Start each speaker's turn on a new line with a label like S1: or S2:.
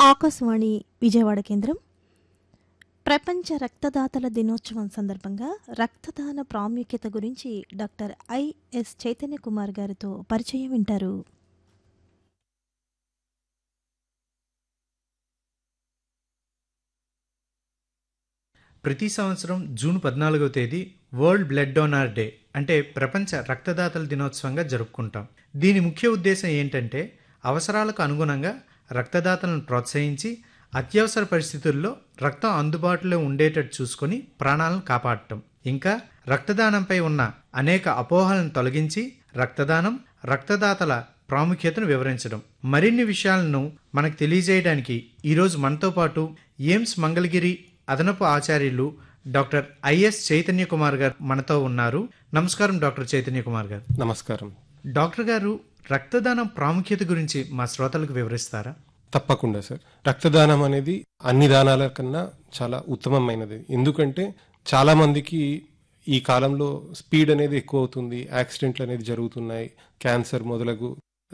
S1: ఆకాశవాణి విజయవాడ కేంద్రం ప్రపంచ రక్తదాతల దినోత్సవం సందర్భంగా రక్తదాన ప్రాముఖ్యత గురించి డాక్టర్ ఐఎస్ చైతన్య కుమార్ గారితో పరిచయం వింటారు
S2: ప్రతి సంవత్సరం జూన్ పద్నాలుగవ తేదీ వరల్డ్ బ్లడ్ డోనార్ డే అంటే ప్రపంచ రక్తదాతల దినోత్సవంగా జరుపుకుంటాం దీని ముఖ్య ఉద్దేశం ఏంటంటే అవసరాలకు అనుగుణంగా రక్తదాతలను ప్రోత్సహించి అత్యవసర పరిస్థితుల్లో రక్తం అందుబాటులో ఉండేటట్టు చూసుకొని ప్రాణాలను కాపాడటం ఇంకా రక్తదానంపై ఉన్న అనేక అపోహలను తొలగించి రక్తదానం రక్తదాతల ప్రాముఖ్యతను వివరించడం మరిన్ని విషయాలను మనకు తెలియజేయడానికి ఈరోజు మనతో పాటు ఎయిమ్స్ మంగళగిరి అదనపు ఆచార్యులు డాక్టర్ ఐఎస్ చైతన్య కుమార్ గారు మనతో ఉన్నారు నమస్కారం డాక్టర్ చైతన్య కుమార్ గారు
S3: నమస్కారం
S2: డాక్టర్ గారు రక్తదానం ప్రాముఖ్యత గురించి మా శ్రోతలకు వివరిస్తారా
S3: తప్పకుండా సార్ రక్తదానం అనేది అన్ని దానాల కన్నా చాలా ఉత్తమమైనది ఎందుకంటే చాలా మందికి ఈ కాలంలో స్పీడ్ అనేది ఎక్కువ అవుతుంది యాక్సిడెంట్లు అనేది జరుగుతున్నాయి క్యాన్సర్ మొదలగు